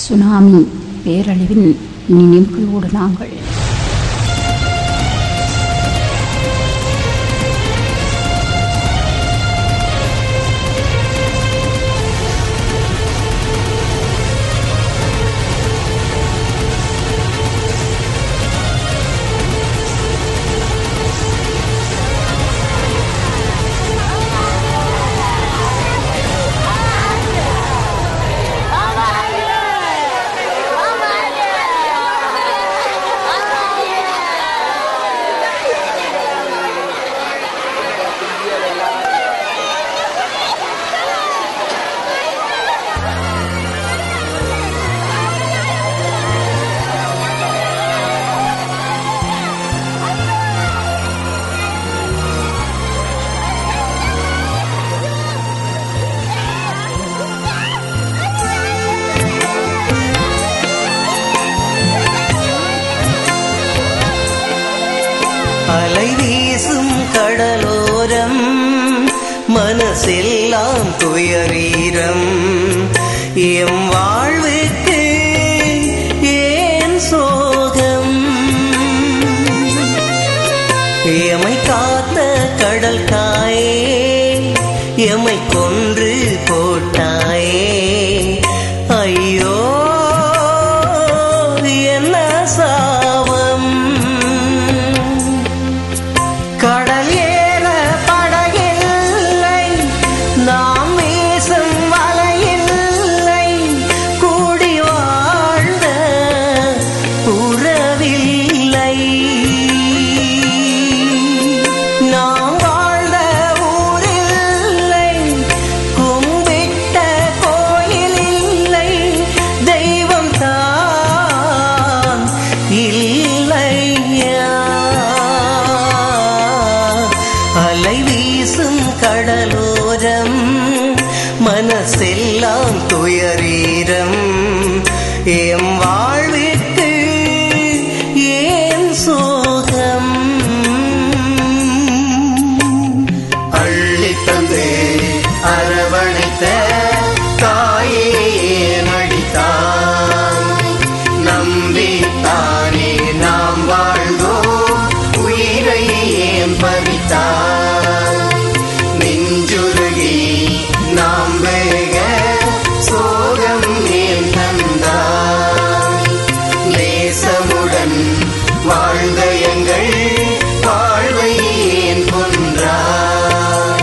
tsunami பேரழிவின் நினைவுகளோடு நாங்கள் அலை வீசும் கடலோரம் மனசெல்லாம் துயரீரம் எம் வாழ்வுக்கு ஏன் சோகம் எமை காத்த கடல் தாயே எமை கொன்று போட்டாயே ஐயோ என்ன சாவம் கடல் ஏற படகில்லை நாம் வீசும் வலையில்லை கூடி வாழ்ந்த உறவில்லை நாம் வாழ்ந்த ஊரில்லை கும்பிட்ட கோயில் இல்லை தெய்வம் தான் இல்லையா அலை வீசும் கடலோரம் மனசெல்லாம் துயரீரம் எம் வாழ்விற்கு ஏன் சோகம் அள்ளித் தந்து அரவணைத்த தாயே நடித்தாய் நம்பித்தானே நாம் வாழ்ந்தோம் உயிரை ஏன் பறித்தாய் நெஞ்சுருகி நாம் வேக சோகம் ஏன் தந்தாய் நேசமுடன் வாழ்ந்த எங்கள் வாழ்வை ஏன் கொன்றாய்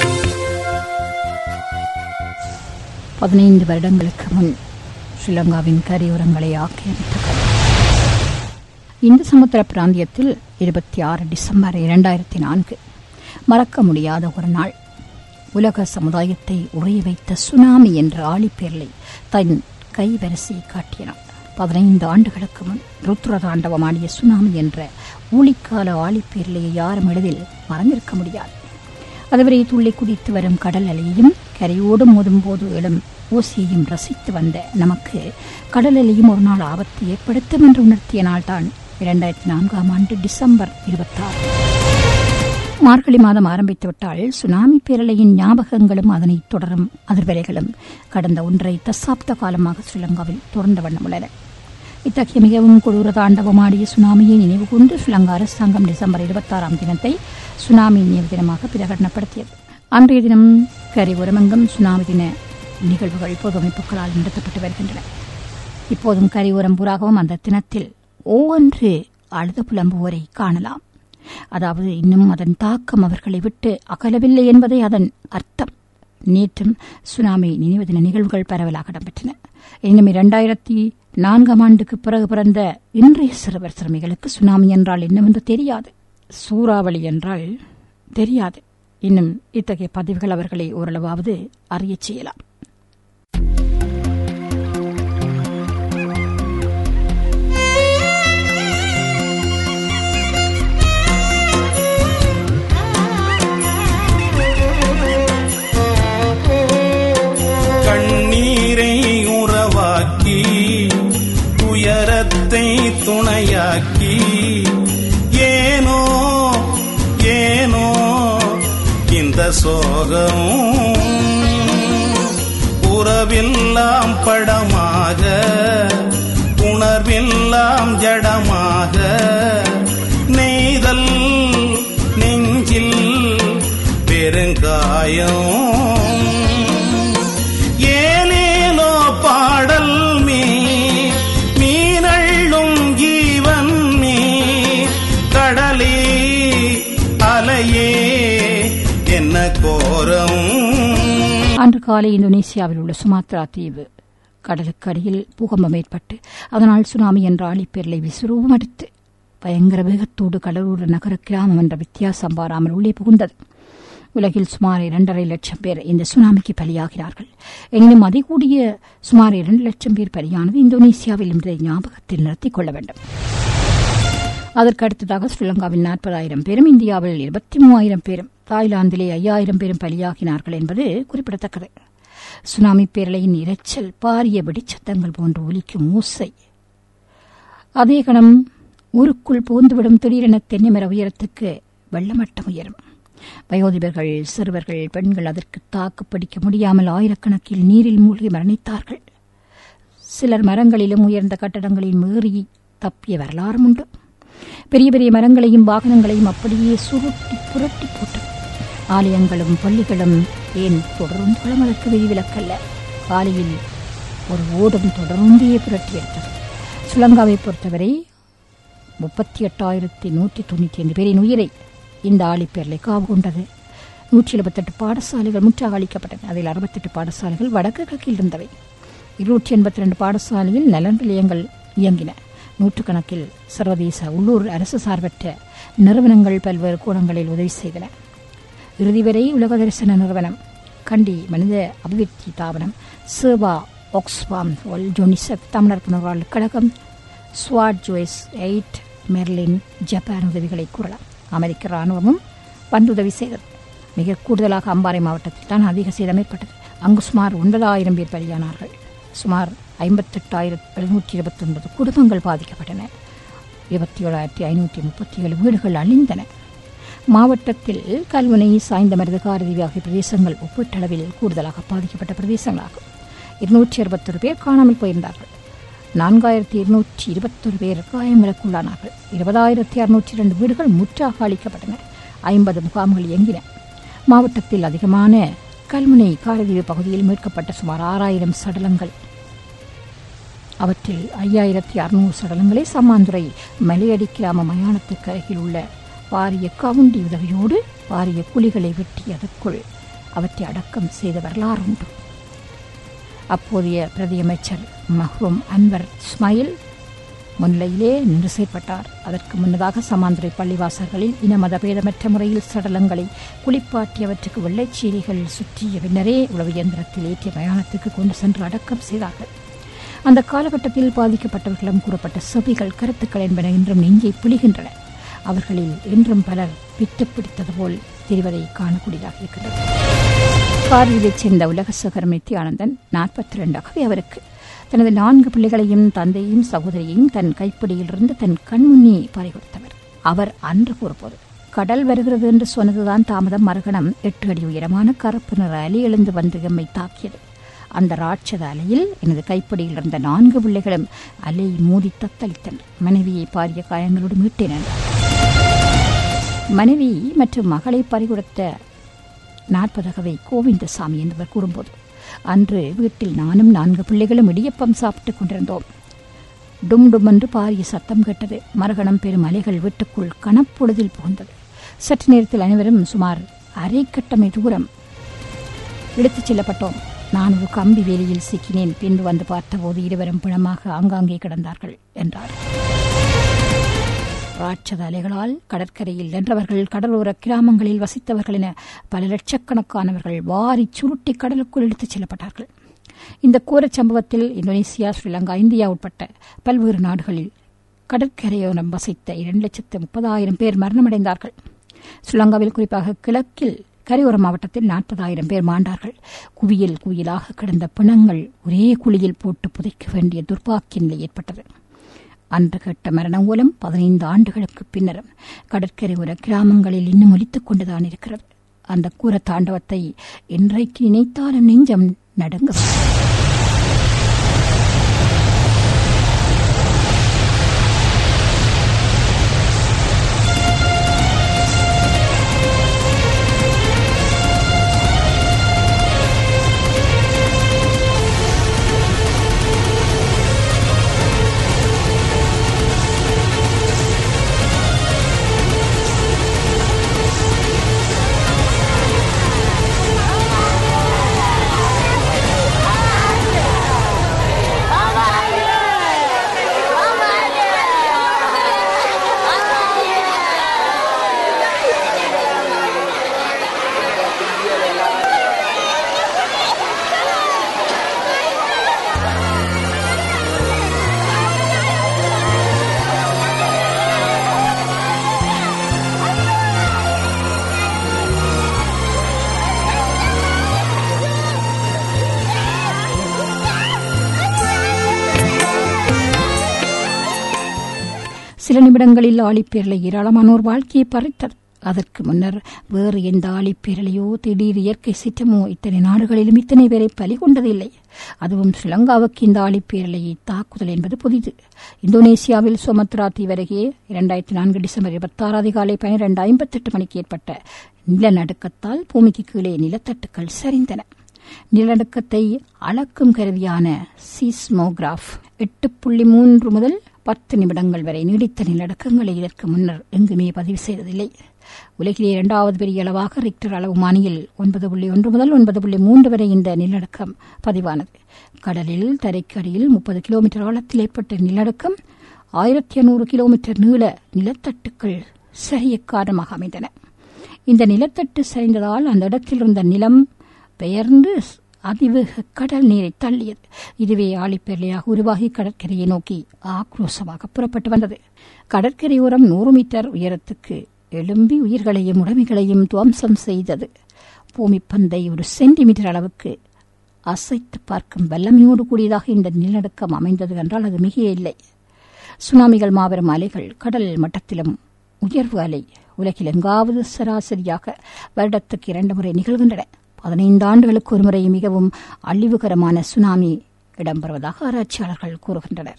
பதினைந்து வருடங்களுக்கு முன் ஸ்ரீலங்காவின் கரையோரங்களை ஆக்கிரமித்த கடல் இந்து சமுத்திர பிராந்தியத்தில் இருபத்தி ஆறு டிசம்பர் இரண்டாயிரத்தி நான்கு மறக்க முடியாத ஒரு நாள் உலக சமுதாயத்தை உறைய வைத்த சுனாமி என்ற ஆழிப்பேரலை தன் கைவரிசையை காட்டினார் பதினைந்து ஆண்டுகளுக்கு முன் ருத்ர தாண்டவமாடிய சுனாமி என்ற ஊழிக்கால ஆழிப்பேரலையை யாரும் எளிதில் மறந்திருக்க முடியாது அதுவரை துள்ளி குதித்து வரும் கடல் அலையையும் கரையோடு மோதும் போது எழும் ஓசையையும் ரசித்து வந்த நமக்கு கடல் அலையும் ஒரு நாள் ஆபத்தை ஏற்படுத்தும் என்று உணர்த்திய நாள்தான் இரண்டாயிரத்தி நான்காம் ஆண்டு டிசம்பர் இருபத்தாறு மார்கழி மாதம் ஆரம்பித்துவிட்டால் சுனாமி பேரலையின் ஞாபகங்களும் அதனைத் தொடரும் அதிர்வலைகளும் கடந்த ஒன்றரை தசாப்த காலமாக ஸ்ரீலங்காவில் தொடர்ந்த வண்ணம் உள்ளன இத்தகைய மிகவும் கொடூர தாண்டவமாடிய சுனாமியை நினைவு கூர்ந்து ஸ்ரீலங்கா அரசாங்கம் டிசம்பர் இருபத்தாறாம் தினத்தை சுனாமி நினைவு தினமாக பிரகடனப்படுத்தியது அன்றைய தினம் கரை உரமங்கம் சுனாமி தின நிகழ்வுகள் பொது அமைப்புகளால் நடத்தப்பட்டு வருகின்றன இப்போதும் கரையோரம் பூராகவும் அந்த தினத்தில் ஒவ்வொன்று அழுத புலம்புவோரை காணலாம் அதாவது இன்னும் அதன் தாக்கம் அவர்களை விட்டு அகலவில்லை என்பதே அதன் அர்த்தம் நேற்றும் சுனாமி நினைவு தின நிகழ்வுகள் பரவலாக இடம்பெற்றன இன்னும் இரண்டாயிரத்தி நான்காம் ஆண்டுக்கு பிறகு பிறந்த இன்றைய சிறுவர் சிறுமிகளுக்கு சுனாமி என்றால் என்னவென்று தெரியாது சூறாவளி என்றால் தெரியாது இன்னும் இத்தகைய பதிவுகள் அவர்களை ஓரளவாவது அறியச் செய்யலாம் கண்ணீரை உறவாக்கி துயரத்தை துணையாக்கி ஏனோ ஏனோ இந்த சோகம் உறவெல்லாம் படமாக எல்லாம் ஜடமாக நெய்தல் நெஞ்சில் பெருங்காயம் ஏனேலோ பாடல் மீ மீனள்ளும் ஜீவன் மீ கடலே அலையே என்ன கோரம் அன்று காலை இந்தோனேசியாவில் உள்ள சுமாத்ரா தீவு கடலுக்கு அடியில் பூகம்பம் ஏற்பட்டு அதனால் சுனாமி என்ற ஆழிப்பேரலை விசுரூபம் அடித்து பயங்கர வேகத்தோடு கடலூர் நகர கிராமம் என்ற வித்தியாசம் பாராமல் உள்ளே புகுந்தது உலகில் சுமார் இரண்டரை லட்சம் பேர் இந்த சுனாமிக்கு பலியாகிறார்கள் எனினும் அதிகூடிய சுமார் இரண்டு லட்சம் பேர் பலியானது இந்தோனேசியாவில் என்பதை ஞாபகத்தில் நிறுத்திக் கொள்ள வேண்டும் அதற்கு அடுத்ததாக ஸ்ரீலங்காவில் நாற்பதாயிரம் பேரும் இந்தியாவில் இருபத்தி மூவாயிரம் பேரும் தாய்லாந்திலே ஐயாயிரம் பேரும் பலியாகினார்கள் என்பது குறிப்பிடத்தக்கது சுனாமி பேரலையின் இரைச்சல் பாரிய வெடிச்சத்தங்கள் போன்று ஒலிக்கும் ஓசை அதே கணம் ஊருக்குள் புகுந்துவிடும் திடீரென தென்னைமர உயரத்துக்கு வெள்ளமட்டம் உயரும் வயோதிபர்கள் சிறுவர்கள் பெண்கள் அதற்கு தாக்கு பிடிக்க முடியாமல் ஆயிரக்கணக்கில் நீரில் மூழ்கி மரணித்தார்கள் சிலர் மரங்களிலும் உயர்ந்த கட்டடங்களில் மீறி தப்பிய வரலாறும் உண்டு பெரிய பெரிய மரங்களையும் வாகனங்களையும் அப்படியே சுருட்டி புரட்டி போட்டது ஆலயங்களும் பள்ளிகளும் ஏன் தொடர்ந்துகளும் அதற்கு விதிவிலக்கல்ல காலையில் ஒரு ஓடும் தொடர்ந்தே புரட்டி எடுத்தது சுலங்காவை பொறுத்தவரை முப்பத்தி எட்டாயிரத்தி நூற்றி தொண்ணூற்றி ஐந்து பேரின் உயிரை இந்த ஆழிப்பேரலை காவு கொண்டது நூற்றி எழுபத்தெட்டு பாடசாலைகள் முற்றாக அளிக்கப்பட்டன அதில் அறுபத்தெட்டு பாடசாலைகள் வடக்கு கிழக்கில் இருந்தவை இருநூற்றி எண்பத்தி ரெண்டு பாடசாலையில் நலன் நிலையங்கள் இயங்கின நூற்றுக்கணக்கில் சர்வதேச உள்ளூர் அரசு சார்பற்ற நிறுவனங்கள் பல்வேறு கோணங்களில் உதவி செய்தன இறுதி வரை உலக தரிசன நிறுவனம் கண்டி மனித அபிவிருத்தி தாபனம் சேவா ஆக்ஸ்பாம் ஜோனிசெப் தமிழர் புனர்வாழ்வு கழகம் ஸ்வாட் ஜோய்ஸ் எயிட் மெர்லின் ஜப்பான் உதவிகளை கூறலாம் அமெரிக்க ராணுவமும் பந்துதவி செய்தது மிக கூடுதலாக அம்பாறை மாவட்டத்தில் தான் அதிக சேதம் ஏற்பட்டது அங்கு சுமார் ஒன்பதாயிரம் பேர் பலியானார்கள் சுமார் ஐம்பத்தெட்டாயிரத்தி எழுநூற்றி இருபத்தி ஒன்பது குடும்பங்கள் பாதிக்கப்பட்டன இருபத்தி ஏழாயிரத்தி ஐநூற்றி முப்பத்தி ஏழு வீடுகள் அழிந்தன மாவட்டத்தில் கல்முனை சாய்ந்தமருது காரதீவி ஆகிய பிரதேசங்கள் ஒப்பீட்டளவில் கூடுதலாக பாதிக்கப்பட்ட பிரதேசங்களாகும் இருநூற்றி அறுபத்தொரு பேர் காணாமல் போயிருந்தார்கள் நான்காயிரத்தி இருநூற்றி இருபத்தொரு பேர் காயங்களுக்குள்ளானார்கள் இருபதாயிரத்தி அறுநூற்றி இரண்டு வீடுகள் முற்றாக அளிக்கப்பட்டன ஐம்பது முகாம்கள் இயங்கின மாவட்டத்தில் அதிகமான கல்முனை காரதீவு பகுதியில் மீட்கப்பட்ட சுமார் ஆறாயிரம் சடலங்கள் அவற்றில் ஐயாயிரத்தி அறுநூறு சடலங்களை சம்மாந்துறை மலையடி கிராம மயானத்துக்கு அருகில் உள்ள பாரிய கவுண்டி உதவியோடு பாரிய குழிகளை வெட்டி அதற்குள் அவற்றை அடக்கம் செய்த வரலாறு உண்டு அப்போதைய பிரதியமைச்சர் மஹ்ரூம் அன்வர் இஸ்மாயில் முன்னிலையிலே நின்று செயற்பட்டார் அதற்கு முன்னதாக சமாந்துரை பள்ளிவாசல்களில் இன மதபேதமற்ற முறையில் சடலங்களை குளிப்பாட்டியவற்றுக்கு வெள்ளைச்சீரிகள் சுற்றிய பின்னரே உளவு இயந்திரத்தில் ஏற்றிய மயானத்துக்கு கொண்டு சென்று அடக்கம் செய்தார்கள் அந்த காலகட்டத்தில் பாதிக்கப்பட்டவர்களிடம் கூறப்பட்ட செவிகள் கருத்துக்கள் என்பன இன்றும் நெஞ்சை பிழிகின்றன அவர்களில் இன்றும் பலர் விட்டு பிடித்தது போல் தெரிவதை காணக்கூடியதாக இருக்கிறது காரிலைச் சேர்ந்த உலக சகர் நித்யானந்தன் நாற்பத்தி ரெண்டாகவே அவருக்கு தனது நான்கு பிள்ளைகளையும் தந்தையும் சகோதரியையும் தன் கைப்பிடியிலிருந்து தன் கண்முன்னே பறிகொடுத்தவர் அவர் அன்று கூறும்போது கடல் வருகிறது என்று சொன்னதுதான் தாமதம் மறுகணம் எட்டு அடி உயரமான கருப்பு நிற அலி எழுந்து வந்து எம்மை தாக்கியது அந்த ராட்சத அலையில் எனது கைப்பிடியில் இருந்த நான்கு பிள்ளைகளும் அலை மோதி தத்தளித்தனர் மனைவியை பாரிய காயங்களோடு மீட்டினர் மனைவி மற்றும் மகளை பறிகொடுத்த நாற்பதகவை கோவிந்தசாமி என்பவர் கூறும்போது அன்று வீட்டில் நானும் நான்கு பிள்ளைகளும் இடியப்பம் சாப்பிட்டுக் கொண்டிருந்தோம் டும் டும் என்று பாரிய சத்தம் கேட்டது மறுகணம் பெரும் அலைகள் வீட்டுக்குள் கனப்பொழுதில் புகுந்தது சற்று நேரத்தில் அனைவரும் சுமார் அரை கட்டமை தூரம் இழுத்துச் செல்லப்பட்டோம் நான் ஒரு கம்பி வேலியில் சிக்கினேன் பின்பு வந்து பார்த்தபோது இருவரும் பிணமாக ஆங்காங்கே கிடந்தார்கள் என்றார் ராட்சத அலைகளால் கடற்கரையில் நின்றவர்கள் கடலோர கிராமங்களில் வசித்தவர்கள் என பல லட்சக்கணக்கானவர்கள் வாரி சுருட்டி கடலுக்குள் இழுத்துச் செல்லப்பட்டார்கள் இந்த கோரச் சம்பவத்தில் இந்தோனேசியா ஸ்ரீலங்கா இந்தியா உட்பட்ட பல்வேறு நாடுகளில் கடற்கரையோரம் வசித்த இரண்டு லட்சத்து முப்பதாயிரம் பேர் மரணமடைந்தார்கள் ஸ்ரீலங்காவில் குறிப்பாக கிழக்கில் கரையோர மாவட்டத்தில் நாற்பதாயிரம் பேர் மாண்டார்கள் குவியல் குவியலாக கிடந்த பிணங்கள் ஒரே குழியில் போட்டு புதைக்க வேண்டிய துர்பாக்கிய நிலை ஏற்பட்டது அன்று கேட்ட மரண ஓலம் பதினைந்து ஆண்டுகளுக்கு பின்னரும் கடற்கரையோர கிராமங்களில் இன்னும் ஒலித்துக் கொண்டுதான் இருக்கிறது அந்த கூர தாண்டவத்தை இன்றைக்கு நினைத்தாலும் நெஞ்சம் நடுங்கும் சில நிமிடங்களில் ஆழிப்பேரலை ஏராளமானோர் வாழ்க்கையை பறித்தது அதற்கு முன்னர் வேறு எந்த ஆழிப்பேரலையோ திடீர் இயற்கை சிற்றமோ இத்தனை நாடுகளிலும் இத்தனை பேரை பலி கொண்டதில்லை அதுவும் ஸ்ரீலங்காவுக்கு இந்த ஆழிப்பேரலையை தாக்குதல் என்பது புதிது இந்தோனேசியாவில் சுமத்ரா தீவருகே இரண்டாயிரத்தி நான்கு டிசம்பர் இருபத்தாறு அதிகாலை பனிரெண்டு ஐம்பத்தெட்டு மணிக்கு ஏற்பட்ட நிலநடுக்கத்தால் பூமிக்கு கீழே நிலத்தட்டுக்கள் சரிந்தன நிலநடுக்கத்தை அளக்கும் கருவியான சீஸ்மோகிராஃப் எட்டு புள்ளி மூன்று முதல் பத்து நிமிடங்கள் வரை நீடித்த நிலநடுக்கங்களை இதற்கு முன்னர் எங்குமே பதிவு செய்ததில்லை உலகிலே இரண்டாவது பெரிய அளவாக ரிக்டர் அளவு மானியில் ஒன்பது புள்ளி ஒன்று முதல் ஒன்பது புள்ளி மூன்று வரை இந்த நிலநடுக்கம் பதிவானது கடலில் தரைக்கு அடியில் முப்பது கிலோமீட்டர் ஆழத்தில் ஏற்பட்ட நிலநடுக்கம் ஆயிரத்தி ஐநூறு கிலோமீட்டர் நீள நிலத்தட்டுக்கள் சரிய காரணமாக அமைந்தன இந்த நிலத்தட்டு சரிந்ததால் அந்த இடத்தில் இருந்த நிலம் பெயர்ந்து அதிவேக கடல் நீரை தள்ளியது இதுவே ஆழிப்பேரலையாக உருவாகி கடற்கரையை நோக்கி ஆக்ரோஷமாக புறப்பட்டு வந்தது கடற்கரையோரம் நூறு மீட்டர் உயரத்துக்கு எழும்பி உயிர்களையும் உடைமைகளையும் துவம்சம் செய்தது பூமி பந்தை ஒரு சென்டிமீட்டர் அளவுக்கு அசைத்து பார்க்கும் வல்லமையோடு கூடியதாக இந்த நிலநடுக்கம் அமைந்தது என்றால் அது மிக இல்லை சுனாமிகள் மாபெரும் அலைகள் கடல் மட்டத்திலும் உயர்வு அலை உலகில் எங்காவது சராசரியாக வருடத்துக்கு இரண்டு முறை நிகழ்கின்றன பதினைந்து ஆண்டுகளுக்கு ஒருமுறை மிகவும் அழிவுகரமான சுனாமி இடம்பெறுவதாக ஆராய்ச்சியாளர்கள் கூறுகின்றனர்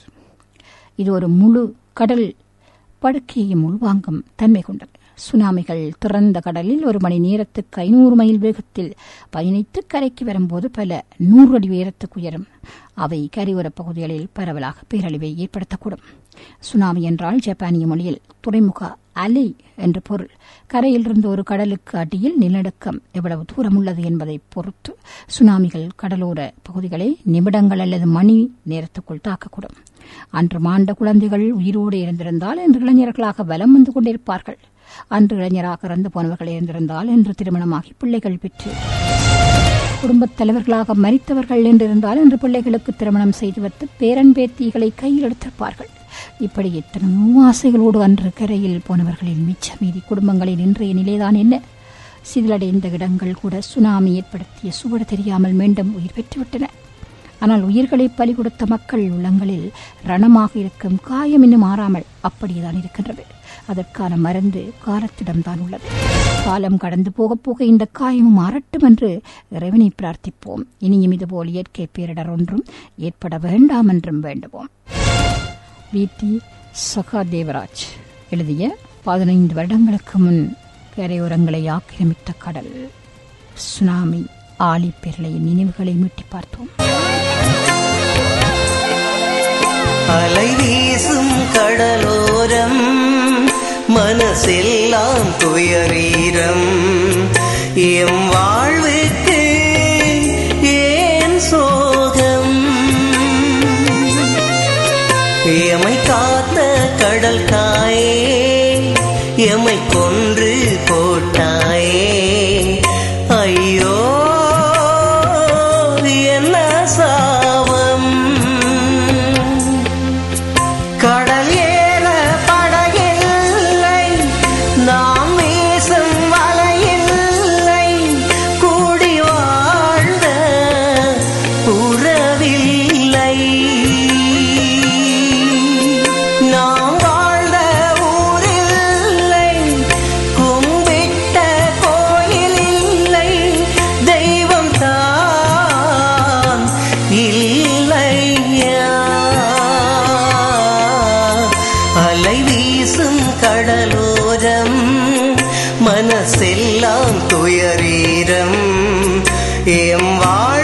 இது ஒரு முழு கடல் படுக்கையையும் உள்வாங்கும் தன்மை கொண்டது சுனாமிகள் திறந்த கடலில் ஒரு மணி நேரத்துக்கு ஐநூறு மைல் வேகத்தில் பயணித்து கரைக்கு வரும்போது பல நூறு அடி உயரத்துக்கு உயரும் அவை கரையோரப் பகுதிகளில் பரவலாக பேரழிவை ஏற்படுத்தக்கூடும் சுனாமி என்றால் ஜப்பானிய மொழியில் துறைமுக அலை என்று பொருள் கரையிலிருந்து ஒரு கடலுக்கு அடியில் நிலநடுக்கம் எவ்வளவு தூரம் உள்ளது என்பதை பொறுத்து சுனாமிகள் கடலோர பகுதிகளை நிமிடங்கள் அல்லது மணி நேரத்துக்குள் தாக்கக்கூடும் அன்று மாண்ட குழந்தைகள் உயிரோடு இருந்திருந்தால் இன்று இளைஞர்களாக வலம் வந்து கொண்டிருப்பார்கள் அன்று இளைஞராக இறந்து போனவர்கள் இருந்திருந்தால் இன்று திருமணமாகி பிள்ளைகள் பெற்று குடும்பத் தலைவர்களாக மறித்தவர்கள் என்றிருந்தால் இன்று பிள்ளைகளுக்கு திருமணம் செய்து வைத்து பேரன் பேத்திகளை கையில் எடுத்திருப்பார்கள் இப்படி எத்தனையோ ஆசைகளோடு அன்று கரையில் போனவர்களின் மிச்ச மீதி குடும்பங்களின் இன்றைய நிலைதான் என்ன சிதிலடைந்த இடங்கள் கூட சுனாமி ஏற்படுத்திய சுவடு தெரியாமல் மீண்டும் உயிர் பெற்றுவிட்டன ஆனால் உயிர்களை பலி கொடுத்த மக்கள் உள்ளங்களில் ரணமாக இருக்கும் காயம் இன்னும் மாறாமல் அப்படியேதான் இருக்கின்றது அதற்கான மருந்து காலத்திடம்தான் உள்ளது காலம் கடந்து போக போக இந்த காயமும் மாறட்டும் என்று இறைவனை பிரார்த்திப்போம் இனியும் இதுபோல் இயற்கை பேரிடர் ஒன்றும் ஏற்பட வேண்டாம் என்றும் வேண்டுவோம் வி டி சகாதேவராஜ் எழுதிய பதினைந்து வருடங்களுக்கு முன் கரையோரங்களை ஆக்கிரமித்த கடல் சுனாமி ஆழிப்பேரலையின் நினைவுகளை மீட்டி பார்த்தோம் அலை வீசும் கடலோரம் மனசெல்லாம் துயரீரம் எம் வாழ்வுக்கு ஏன் சோகம் எமை காத்த கடல் தாயே எமை கொன்று போட்டாயே ஐயோ என்ன சாவம் கடல் ஏற படகில்லை நாம் வீசும் வலையில்லை கூடி வாழ்ந்த உறவில்லை நாம் வாழ்ந்த ஊரில்லை கும்பிட்ட கோயில் இல்லை தெய்வம் தான் இல்லையா அலை வீசும் கடலோரம் மனசெல்லாம் துயரீரம் எம் வாழ்